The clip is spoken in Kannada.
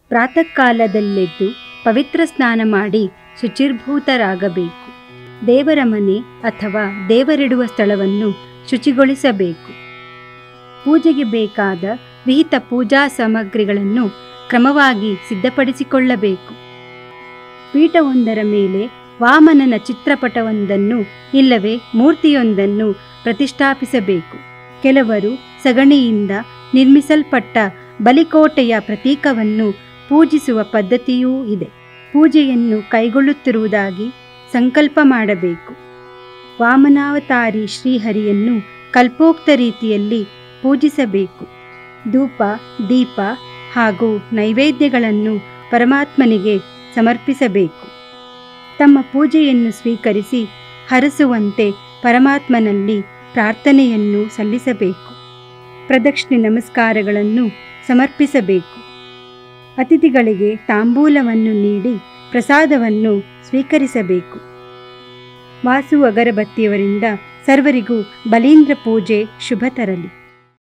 ಪ್ರಾತಃ ಕಾಲದಲ್ಲೆದ್ದು ಪವಿತ್ರ ಸ್ನಾನ ಮಾಡಿ ಶುಚಿರ್ಭೂತರಾಗಬೇಕು ದೇವರ ಮನೆ ಅಥವಾ ದೇವರಿಡುವ ಸ್ಥಳವನ್ನು ಶುಚಿಗೊಳಿಸಬೇಕು ಪೂಜೆಗೆ ಬೇಕಾದ ವಿಹಿತ ಪೂಜಾ ಸಾಮಗ್ರಿಗಳನ್ನು ಕ್ರಮವಾಗಿ ಸಿದ್ಧಪಡಿಸಿಕೊಳ್ಳಬೇಕು ಪೀಠವೊಂದರ ಮೇಲೆ ವಾಮನನ ಚಿತ್ರಪಟವೊಂದನ್ನು ಇಲ್ಲವೇ ಮೂರ್ತಿಯೊಂದನ್ನು ಪ್ರತಿಷ್ಠಾಪಿಸಬೇಕು ಕೆಲವರು ಸಗಣಿಯಿಂದ ನಿರ್ಮಿಸಲ್ಪಟ್ಟ ಬಲಿಕೋಟೆಯ ಪ್ರತೀಕವನ್ನು ಪೂಜಿಸುವ ಪದ್ಧತಿಯೂ ಇದೆ ಪೂಜೆಯನ್ನು ಕೈಗೊಳ್ಳುತ್ತಿರುವುದಾಗಿ ಸಂಕಲ್ಪ ಮಾಡಬೇಕು ವಾಮನಾವತಾರಿ ಶ್ರೀಹರಿಯನ್ನು ಕಲ್ಪೋಕ್ತ ರೀತಿಯಲ್ಲಿ ಪೂಜಿಸಬೇಕು ಧೂಪ ದೀಪ ಹಾಗೂ ನೈವೇದ್ಯಗಳನ್ನು ಪರಮಾತ್ಮನಿಗೆ ಸಮರ್ಪಿಸಬೇಕು ತಮ್ಮ ಪೂಜೆಯನ್ನು ಸ್ವೀಕರಿಸಿ ಹರಸುವಂತೆ ಪರಮಾತ್ಮನಲ್ಲಿ ಪ್ರಾರ್ಥನೆಯನ್ನು ಸಲ್ಲಿಸಬೇಕು ಪ್ರದಕ್ಷಿಣೆ ನಮಸ್ಕಾರಗಳನ್ನು ಸಮರ್ಪಿಸಬೇಕು ಅತಿಥಿಗಳಿಗೆ ತಾಂಬೂಲವನ್ನು ನೀಡಿ ಪ್ರಸಾದವನ್ನು ಸ್ವೀಕರಿಸಬೇಕು ವಾಸು ಅಗರಬತ್ತಿಯವರಿಂದ ಸರ್ವರಿಗೂ ಬಲೀಂದ್ರ ಪೂಜೆ ಶುಭ ತರಲಿ